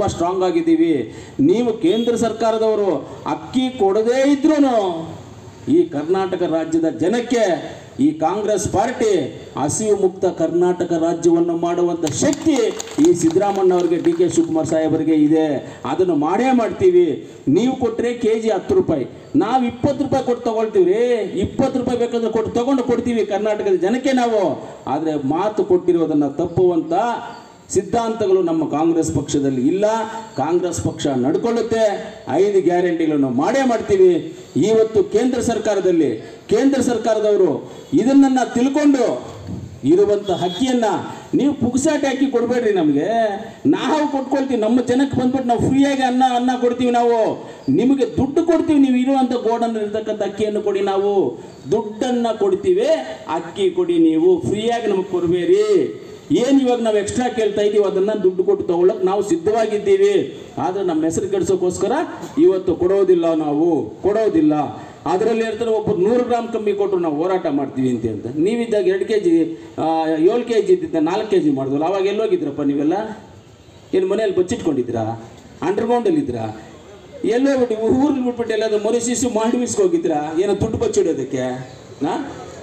ತುಂಬ ಸ್ಟ್ರಾಂಗ್ ಆಗಿದ್ದೀವಿ ನೀವು ಕೇಂದ್ರ ಸರ್ಕಾರದವರು ಅಕ್ಕಿ ಕೊಡದೇ ಇದ್ರೂ ಈ ಕರ್ನಾಟಕ ರಾಜ್ಯದ ಜನಕ್ಕೆ ಈ ಕಾಂಗ್ರೆಸ್ ಪಾರ್ಟಿ ಹಸಿವು ಮುಕ್ತ ಕರ್ನಾಟಕ ರಾಜ್ಯವನ್ನು ಮಾಡುವಂಥ ಶಕ್ತಿ ಈ ಸಿದ್ದರಾಮಣ್ಣ ಅವರಿಗೆ ಡಿ ಕೆ ಶಿವಕುಮಾರ್ ಸಾಹೇಬರಿಗೆ ಇದೆ ಅದನ್ನು ಮಾಡೇ ಮಾಡ್ತೀವಿ ನೀವು ಕೊಟ್ಟರೆ ಕೆ ಜಿ ಹತ್ತು ರೂಪಾಯಿ ನಾವು ಇಪ್ಪತ್ತು ರೂಪಾಯಿ ಕೊಟ್ಟು ತಗೊಳ್ತೀವಿ ರೀ ಇಪ್ಪತ್ತು ರೂಪಾಯಿ ಬೇಕಾದ್ರೆ ಕೊಟ್ಟು ತಗೊಂಡು ಕೊಡ್ತೀವಿ ಕರ್ನಾಟಕದ ಜನಕ್ಕೆ ನಾವು ಆದರೆ ಮಾತು ಕೊಟ್ಟಿರೋದನ್ನು ತಪ್ಪುವಂಥ ಸಿದ್ಧಾಂತಗಳು ನಮ್ಮ ಕಾಂಗ್ರೆಸ್ ಪಕ್ಷದಲ್ಲಿ ಇಲ್ಲ ಕಾಂಗ್ರೆಸ್ ಪಕ್ಷ ನಡ್ಕೊಳ್ಳುತ್ತೆ ಐದು ಗ್ಯಾರಂಟಿಗಳನ್ನು ಮಾಡೇ ಮಾಡ್ತೀವಿ ಇವತ್ತು ಕೇಂದ್ರ ಸರ್ಕಾರದಲ್ಲಿ ಕೇಂದ್ರ ಸರ್ಕಾರದವರು ಇದನ್ನ ತಿಳ್ಕೊಂಡು ಇರುವಂಥ ಹಕ್ಕಿಯನ್ನ ನೀವು ಪುಕ್ಸಾಟಿ ಹಾಕಿ ಕೊಡಬೇಡ್ರಿ ನಮಗೆ ನಾವು ಕೊಟ್ಕೊಳ್ತೀವಿ ನಮ್ಮ ಜನಕ್ಕೆ ಬಂದ್ಬಿಟ್ಟು ನಾವು ಫ್ರೀಯಾಗಿ ಅನ್ನ ಅನ್ನ ಕೊಡ್ತೀವಿ ನಾವು ನಿಮಗೆ ದುಡ್ಡು ಕೊಡ್ತೀವಿ ನೀವು ಇರುವಂಥ ಗೋಡನ್ ಇರ್ತಕ್ಕಂಥ ಅಕ್ಕಿಯನ್ನು ಕೊಡಿ ನಾವು ದುಡ್ಡನ್ನು ಕೊಡ್ತೀವಿ ಅಕ್ಕಿ ಕೊಡಿ ನೀವು ಫ್ರೀಯಾಗಿ ನಮಗೆ ಕೊಡಬೇಡಿ ಏನು ಇವಾಗ ನಾವು ಎಕ್ಸ್ಟ್ರಾ ಕೇಳ್ತಾ ಇದ್ದೀವಿ ಅದನ್ನು ದುಡ್ಡು ಕೊಟ್ಟು ತಗೊಳ್ಳೋಕೆ ನಾವು ಸಿದ್ಧವಾಗಿದ್ದೀವಿ ಆದರೆ ನಮ್ಮ ಹೆಸರು ಕೆಡಿಸೋಕ್ಕೋಸ್ಕರ ಇವತ್ತು ಕೊಡೋದಿಲ್ಲ ನಾವು ಕೊಡೋದಿಲ್ಲ ಅದರಲ್ಲಿ ಹೇಳ್ತಾರೆ ಒಬ್ಬರು ನೂರು ಗ್ರಾಮ್ ಕಮ್ಮಿ ಕೊಟ್ಟರು ನಾವು ಹೋರಾಟ ಮಾಡ್ತೀವಿ ಅಂತ ಅಂತ ನೀವಿದ್ದಾಗ ಎರಡು ಕೆ ಜಿ ಏಳು ಕೆ ಜಿ ಇದ್ದಿದ್ದ ನಾಲ್ಕು ಕೆ ಜಿ ಮಾಡಿದ್ವಲ್ಲ ಅವಾಗ ಎಲ್ಲೋಗಿದ್ರಪ್ಪ ನೀವೆಲ್ಲ ಏನು ಮನೆಯಲ್ಲಿ ಬಚ್ಚಿಟ್ಕೊಂಡಿದ್ರಾ ಅಂಡರ್ಗ್ರೌಂಡಲ್ಲಿದ್ರಾ ಎಲ್ಲೋ ಬಿಟ್ಟು ಊರಿಗೆ ಬಿಟ್ಬಿಟ್ಟು ಎಲ್ಲಾದ್ರೂ ಮೊರಿಸಿಸು ಮಾಡಿಸ್ಗೆ ಹೋಗಿದ್ರಾ ಏನೋ ದುಡ್ಡು ಬಚ್ಚಿಡೋದಕ್ಕೆ ನಾ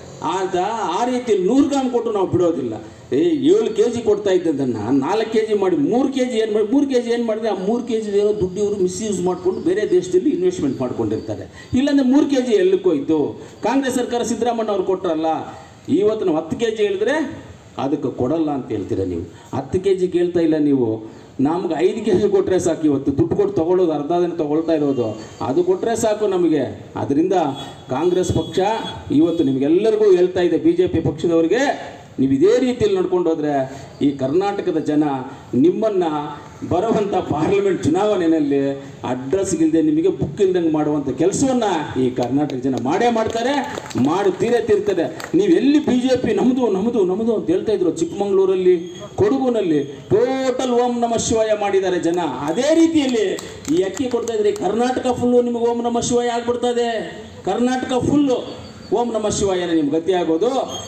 ಆದ ಆ ರೀತಿ ನೂರು ಗ್ರಾಮ್ ಕೊಟ್ಟು ನಾವು ಬಿಡೋದಿಲ್ಲ ಏ ಏಳು ಕೆ ಜಿ ಕೊಡ್ತಾ ಇದ್ದದನ್ನು ನಾಲ್ಕು ಕೆ ಜಿ ಮಾಡಿ ಮೂರು ಕೆ ಜಿ ಏನು ಮಾಡಿ ಮೂರು ಕೆ ಜಿ ಏನು ಮಾಡಿದ್ರೆ ಆ ಮೂರು ಕೆ ಜಿ ಏನೋ ದುಡ್ಡು ಇವರು ಮಿಸ್ಯೂಸ್ ಮಾಡಿಕೊಂಡು ಬೇರೆ ದೇಶದಲ್ಲಿ ಇನ್ವೆಸ್ಟ್ಮೆಂಟ್ ಮಾಡ್ಕೊಂಡಿರ್ತಾರೆ ಇಲ್ಲಾಂದ್ರೆ ಮೂರು ಕೆ ಜಿ ಎಲ್ಲಿಗೋಯ್ತು ಕಾಂಗ್ರೆಸ್ ಸರ್ಕಾರ ಸಿದ್ದರಾಮಣ್ಣ ಅವ್ರು ಕೊಟ್ಟರಲ್ಲ ಇವತ್ತು ನಾವು ಹತ್ತು ಕೆ ಜಿ ಹೇಳಿದ್ರೆ ಅದಕ್ಕೆ ಕೊಡಲ್ಲ ಅಂತ ಹೇಳ್ತೀರ ನೀವು ಹತ್ತು ಕೆ ಜಿ ಕೇಳ್ತಾ ಇಲ್ಲ ನೀವು ನಮ್ಗೆ ಐದು ಕೆ ಜಿ ಕೊಟ್ಟರೆ ಸಾಕು ಇವತ್ತು ದುಡ್ಡು ಕೊಟ್ಟು ತೊಗೊಳ್ಳೋದು ಅರ್ಧ ದಿನ ತೊಗೊಳ್ತಾ ಇರೋದು ಅದು ಕೊಟ್ಟರೆ ಸಾಕು ನಮಗೆ ಅದರಿಂದ ಕಾಂಗ್ರೆಸ್ ಪಕ್ಷ ಇವತ್ತು ನಿಮಗೆಲ್ಲರಿಗೂ ಹೇಳ್ತಾ ಇದೆ ಬಿ ಜೆ ಪಿ ಪಕ್ಷದವರಿಗೆ ನೀವು ಇದೇ ರೀತಿಯಲ್ಲಿ ನಡ್ಕೊಂಡು ಹೋದರೆ ಈ ಕರ್ನಾಟಕದ ಜನ ನಿಮ್ಮನ್ನು ಬರುವಂಥ ಪಾರ್ಲಿಮೆಂಟ್ ಚುನಾವಣೆಯಲ್ಲಿ ಅಡ್ರೆಸ್ ಇಲ್ಲದೆ ನಿಮಗೆ ಬುಕ್ ಇಲ್ದಂಗೆ ಮಾಡುವಂಥ ಕೆಲಸವನ್ನು ಈ ಕರ್ನಾಟಕ ಜನ ಮಾಡೇ ಮಾಡ್ತಾರೆ ಮಾಡಿ ತೀರೇ ತೀರ್ತಾರೆ ನೀವು ಎಲ್ಲಿ ಬಿ ಜೆ ಪಿ ನಮ್ಮದು ನಮ್ಮದು ನಮ್ಮದು ಅಂತ ಹೇಳ್ತಾ ಇದ್ರು ಚಿಕ್ಕಮಂಗ್ಳೂರಲ್ಲಿ ಕೊಡಗುನಲ್ಲಿ ಟೋಟಲ್ ಓಂ ನಮ ಶಿವಾಯ ಮಾಡಿದ್ದಾರೆ ಜನ ಅದೇ ರೀತಿಯಲ್ಲಿ ಈ ಅಕ್ಕಿ ಕೊಡ್ತಾ ಇದ್ರೆ ಕರ್ನಾಟಕ ಫುಲ್ಲು ನಿಮಗೆ ಓಂ ನಮ ಶಿವಾಯ ಆಗ್ಬಿಡ್ತದೆ ಕರ್ನಾಟಕ ಫುಲ್ಲು ಓಂ ನಮ ಶಿವಾಯನೇ ನಿಮ್ಗೆ ಗತಿ ಆಗೋದು